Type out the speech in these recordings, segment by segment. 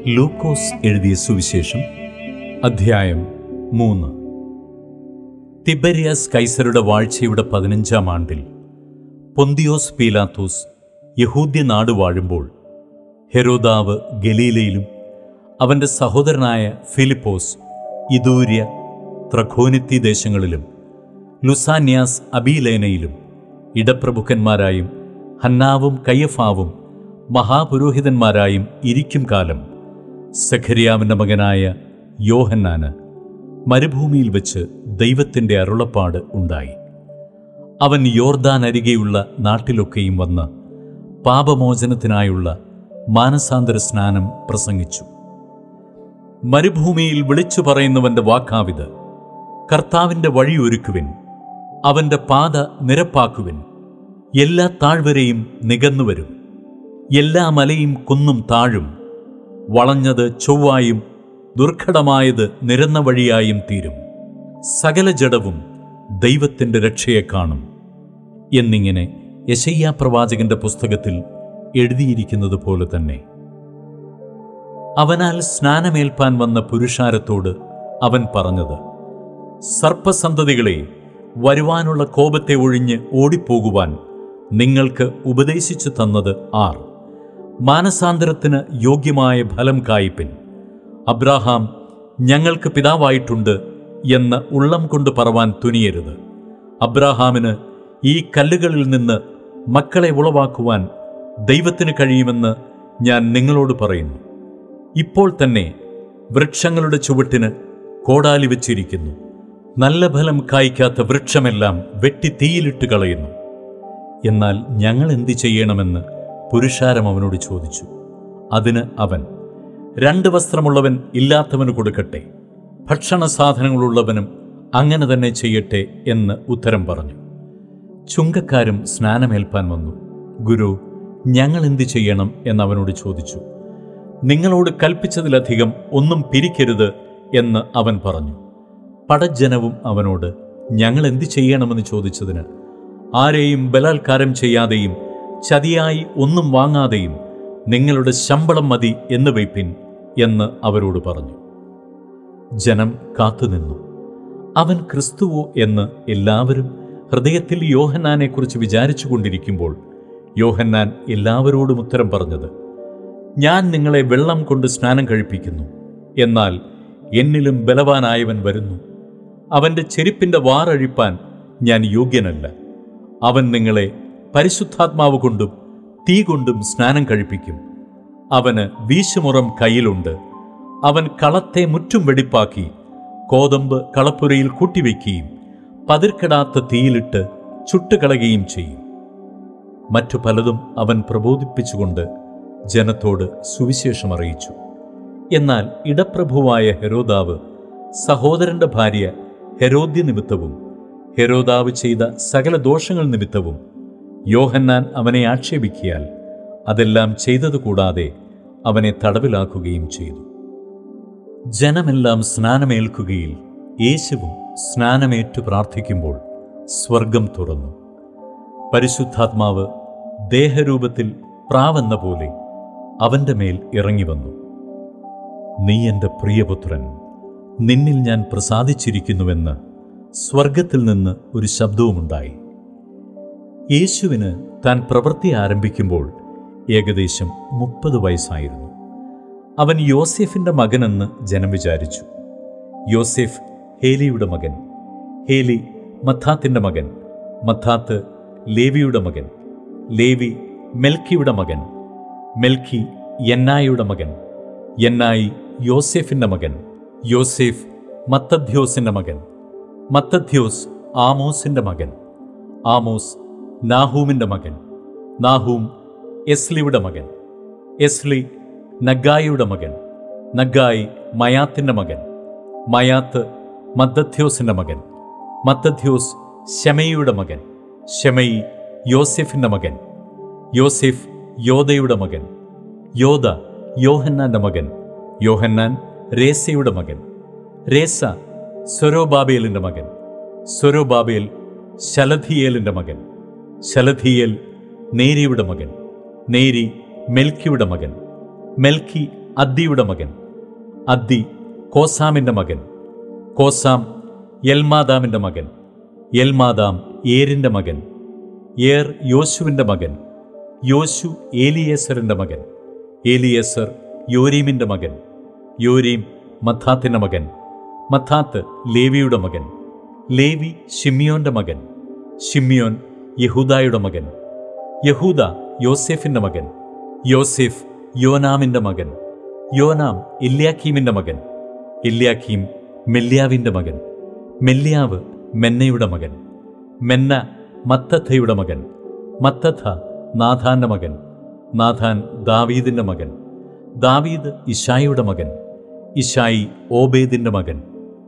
ലൂക്കോസ് എഴുതിയ സുവിശേഷം അധ്യായം മൂന്ന് തിബരിയാസ് കൈസരുടെ വാഴ്ചയുടെ പതിനഞ്ചാം ആണ്ടിൽ പൊന്തിയോസ് പീലാത്തോസ് യഹൂദ്യ നാട് വാഴുമ്പോൾ ഹെരോദാവ് ഗലീലയിലും അവൻ്റെ സഹോദരനായ ഫിലിപ്പോസ് ഇദൂര്യ ത്രഖോനിത്തി ദേശങ്ങളിലും ലുസാന്യാസ് അബീലേനയിലും ഇടപ്രഭുക്കന്മാരായും ഹന്നാവും കയ്യഫാവും മഹാപുരോഹിതന്മാരായും ഇരിക്കും കാലം സഖരിയാവിൻ്റെ മകനായ യോഹന്നാന് മരുഭൂമിയിൽ വെച്ച് ദൈവത്തിൻ്റെ അരുളപ്പാട് ഉണ്ടായി അവൻ യോർദാൻ അരികെയുള്ള നാട്ടിലൊക്കെയും വന്ന് പാപമോചനത്തിനായുള്ള മാനസാന്തര സ്നാനം പ്രസംഗിച്ചു മരുഭൂമിയിൽ വിളിച്ചു പറയുന്നവന്റെ വാക്കാവിത് കർത്താവിൻ്റെ വഴിയൊരുക്കുവിൻ അവൻ്റെ പാത നിരപ്പാക്കുവിൻ എല്ലാ താഴ്വരയും നികന്നുവരും എല്ലാ മലയും കുന്നും താഴും വളഞ്ഞത് ചൊവ്വായും ദുർഘടമായത് നിരന്ന വഴിയായും തീരും സകല ജഡവും ദൈവത്തിൻ്റെ രക്ഷയെ കാണും എന്നിങ്ങനെ യശയ്യാ പ്രവാചകന്റെ പുസ്തകത്തിൽ എഴുതിയിരിക്കുന്നത് പോലെ തന്നെ അവനാൽ സ്നാനമേൽപ്പാൻ വന്ന പുരുഷാരത്തോട് അവൻ പറഞ്ഞത് സർപ്പസന്തതികളെ വരുവാനുള്ള കോപത്തെ ഒഴിഞ്ഞ് ഓടിപ്പോകുവാൻ നിങ്ങൾക്ക് ഉപദേശിച്ചു തന്നത് ആർ മാനസാന്തരത്തിന് യോഗ്യമായ ഫലം കായ്പിൻ അബ്രാഹാം ഞങ്ങൾക്ക് പിതാവായിട്ടുണ്ട് എന്ന് ഉള്ളം കൊണ്ട് പറവാൻ തുനിയരുത് അബ്രാഹാമിന് ഈ കല്ലുകളിൽ നിന്ന് മക്കളെ ഉളവാക്കുവാൻ ദൈവത്തിന് കഴിയുമെന്ന് ഞാൻ നിങ്ങളോട് പറയുന്നു ഇപ്പോൾ തന്നെ വൃക്ഷങ്ങളുടെ ചുവട്ടിന് കോടാലി വച്ചിരിക്കുന്നു നല്ല ഫലം കായ്ക്കാത്ത വൃക്ഷമെല്ലാം വെട്ടി തീയിലിട്ട് കളയുന്നു എന്നാൽ ഞങ്ങൾ എന്തു ചെയ്യണമെന്ന് പുരുഷാരം അവനോട് ചോദിച്ചു അതിന് അവൻ രണ്ട് വസ്ത്രമുള്ളവൻ ഇല്ലാത്തവന് കൊടുക്കട്ടെ ഭക്ഷണ സാധനങ്ങളുള്ളവനും അങ്ങനെ തന്നെ ചെയ്യട്ടെ എന്ന് ഉത്തരം പറഞ്ഞു ചുങ്കക്കാരും സ്നാനമേൽപ്പാൻ വന്നു ഗുരു ഞങ്ങൾ എന്തു ചെയ്യണം എന്നവനോട് ചോദിച്ചു നിങ്ങളോട് കൽപ്പിച്ചതിലധികം ഒന്നും പിരിക്കരുത് എന്ന് അവൻ പറഞ്ഞു പടജ്ജനവും അവനോട് ഞങ്ങൾ എന്തു ചെയ്യണമെന്ന് ചോദിച്ചതിന് ആരെയും ബലാത്കാരം ചെയ്യാതെയും ചതിയായി ഒന്നും വാങ്ങാതെയും നിങ്ങളുടെ ശമ്പളം മതി എന്ന് വയ്പ്പിൻ എന്ന് അവരോട് പറഞ്ഞു ജനം കാത്തുനിന്നു അവൻ ക്രിസ്തുവോ എന്ന് എല്ലാവരും ഹൃദയത്തിൽ യോഹന്നാനെക്കുറിച്ച് വിചാരിച്ചു കൊണ്ടിരിക്കുമ്പോൾ യോഹന്നാൻ എല്ലാവരോടും ഉത്തരം പറഞ്ഞത് ഞാൻ നിങ്ങളെ വെള്ളം കൊണ്ട് സ്നാനം കഴിപ്പിക്കുന്നു എന്നാൽ എന്നിലും ബലവാനായവൻ വരുന്നു അവൻ്റെ ചെരുപ്പിൻ്റെ വാറഴിപ്പാൻ ഞാൻ യോഗ്യനല്ല അവൻ നിങ്ങളെ പരിശുദ്ധാത്മാവ് കൊണ്ടും തീ കൊണ്ടും സ്നാനം കഴിപ്പിക്കും അവന് വീശുമുറം കയ്യിലുണ്ട് അവൻ കളത്തെ മുറ്റും വെടിപ്പാക്കി കോതമ്പ് കളപ്പുരയിൽ കൂട്ടിവെക്കുകയും പതിർക്കെടാത്ത തീയിലിട്ട് ചുട്ടുകളയുകയും ചെയ്യും മറ്റു പലതും അവൻ പ്രബോധിപ്പിച്ചുകൊണ്ട് ജനത്തോട് സുവിശേഷം അറിയിച്ചു എന്നാൽ ഇടപ്രഭുവായ ഹെരോദാവ് സഹോദരന്റെ ഭാര്യ ഹെരോദ്യ നിമിത്തവും ഹെരോദാവ് ചെയ്ത സകല ദോഷങ്ങൾ നിമിത്തവും യോഹന്നാൻ അവനെ ആക്ഷേപിക്കിയാൽ അതെല്ലാം ചെയ്തത് കൂടാതെ അവനെ തടവിലാക്കുകയും ചെയ്തു ജനമെല്ലാം സ്നാനമേൽക്കുകയിൽ യേശുവും സ്നാനമേറ്റു പ്രാർത്ഥിക്കുമ്പോൾ സ്വർഗം തുറന്നു പരിശുദ്ധാത്മാവ് ദേഹരൂപത്തിൽ പ്രാവെന്ന പോലെ അവൻ്റെ മേൽ ഇറങ്ങി വന്നു നീ എൻ്റെ പ്രിയപുത്രൻ നിന്നിൽ ഞാൻ പ്രസാദിച്ചിരിക്കുന്നുവെന്ന് സ്വർഗത്തിൽ നിന്ന് ഒരു ശബ്ദവുമുണ്ടായി യേശുവിന് താൻ പ്രവൃത്തി ആരംഭിക്കുമ്പോൾ ഏകദേശം മുപ്പത് വയസ്സായിരുന്നു അവൻ യോസെഫിൻ്റെ മകനെന്ന് ജനം വിചാരിച്ചു യോസെഫ് ഹേലിയുടെ മകൻ ഹേലി മത്താത്തിൻ്റെ മകൻ മത്താത്ത് ലേവിയുടെ മകൻ ലേവി മെൽക്കിയുടെ മകൻ മെൽക്കി യന്നായുടെ മകൻ യന്നായി യോസെഫിൻ്റെ മകൻ യോസെഫ് മത്തദ്യോസിൻ്റെ മകൻ മത്തദ്യോസ് ആമോസിൻ്റെ മകൻ ആമോസ് നാഹൂമിൻ്റെ മകൻ നാഹൂം എസ്ലിയുടെ മകൻ എസ്ലി നഗായിയുടെ മകൻ നഗായി മയാത്തിൻ്റെ മകൻ മയാത്ത് മദ്ദഥ്യോസിൻ്റെ മകൻ മദ്ദഥ്യോസ് ശമയിയുടെ മകൻ ശമയി യോസെഫിൻ്റെ മകൻ യോസെഫ് യോദയുടെ മകൻ യോദ യോഹന്നാൻ്റെ മകൻ യോഹന്നാൻ രേസയുടെ മകൻ രേസ സ്വരോബാബേലിൻ്റെ മകൻ സ്വരോബാബേൽ ശലധിയേലിൻ്റെ മകൻ ശലധിയേൽ നേരിയുടെ മകൻ നേരി മെൽക്കിയുടെ മകൻ മെൽക്കി അദ്ദിയുടെ മകൻ അദ്ദി കോസാമിൻ്റെ മകൻ കോസാം എൽമാദാമിൻ്റെ മകൻ എൽമാദാം ഏരിൻ്റെ മകൻ ഏർ യോശുവിൻ്റെ മകൻ യോശു ഏലിയേസറിൻ്റെ മകൻ ഏലിയേസർ യോരീമിൻ്റെ മകൻ യോരീം മത്താത്തിൻ്റെ മകൻ മത്താത്ത് ലേവിയുടെ മകൻ ലേവി ഷിമിയോന്റെ മകൻ ഷിമിയോൻ യഹൂദായുടെ മകൻ യഹൂദ യോസെഫിന്റെ മകൻ യോസെഫ് യോനാമിന്റെ മകൻ യോനാം എല്യാക്കീമിന്റെ മകൻ എല്യാക്കീം മെല്യാവിന്റെ മകൻ മെല്യാവ് മെന്നയുടെ മകൻ മെന്ന മത്തഥയുടെ മകൻ മത്തഥ നാഥാന്റെ മകൻ നാഥാൻ ദാവീദിന്റെ മകൻ ദാവീദ് ഇഷായിയുടെ മകൻ ഇഷായി ഓബേദിന്റെ മകൻ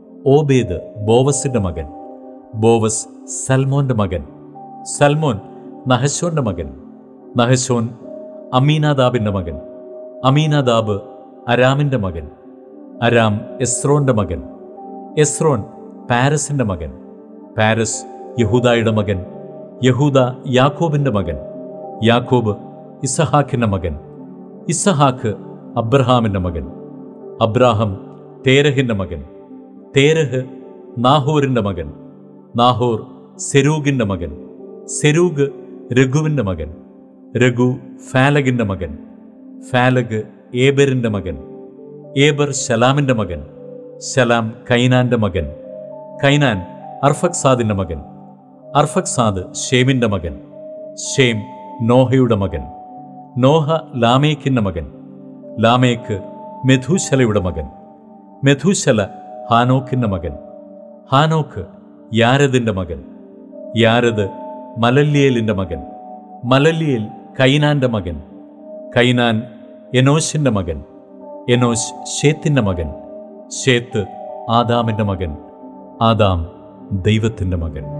ഓബേദ് ബോവസിന്റെ മകൻ ബോവസ് സൽമോന്റെ മകൻ സൽമോൻ നഹശോന്റെ മകൻ നഹശോൻ അമീനാദാബിന്റെ മകൻ അമീനാദാബ് അരാമിന്റെ മകൻ അരാം എസ്രോന്റെ മകൻ എസ്രോൻ പാരസിന്റെ മകൻ പാരസ് യഹൂദായുടെ മകൻ യഹൂദ യാക്കോബിന്റെ മകൻ യാക്കോബ് ഇസഹാക്കിന്റെ മകൻ ഇസഹാക്ക് അബ്രഹാമിന്റെ മകൻ അബ്രാഹം തേരഹിന്റെ മകൻ തേരഹ് നാഹോറിന്റെ മകൻ നാഹോർ സെരൂഗിന്റെ മകൻ സെരൂഗ് രഘുവിന്റെ മകൻ രഘു ഫാലഗിന്റെ മകൻ ഫാലഗ് ഏബറിന്റെ മകൻ ഏബർ ശലാമിന്റെ മകൻ ശലാം കൈനാന്റെ മകൻ കൈനാൻ അർഫക്സാദിന്റെ മകൻ അർഫക്സാദ് ഷേമിന്റെ മകൻ ഷേം നോഹയുടെ മകൻ നോഹ ലാമേക്കിന്റെ മകൻ ലാമേക്ക് മെഥൂശലയുടെ മകൻ മെഥൂശല ഹാനോക്കിന്റെ മകൻ ഹാനോക്ക് യാരദിന്റെ മകൻ യാരദ് മലല്യേലിന്റെ മകൻ മലല്യേൽ കൈനാന്റെ മകൻ കൈനാൻ എനോശിന്റെ മകൻ എനോശ് ഷേത്തിന്റെ മകൻ ഷേത്ത് ആദാമിന്റെ മകൻ ആദാം ദൈവത്തിന്റെ മകൻ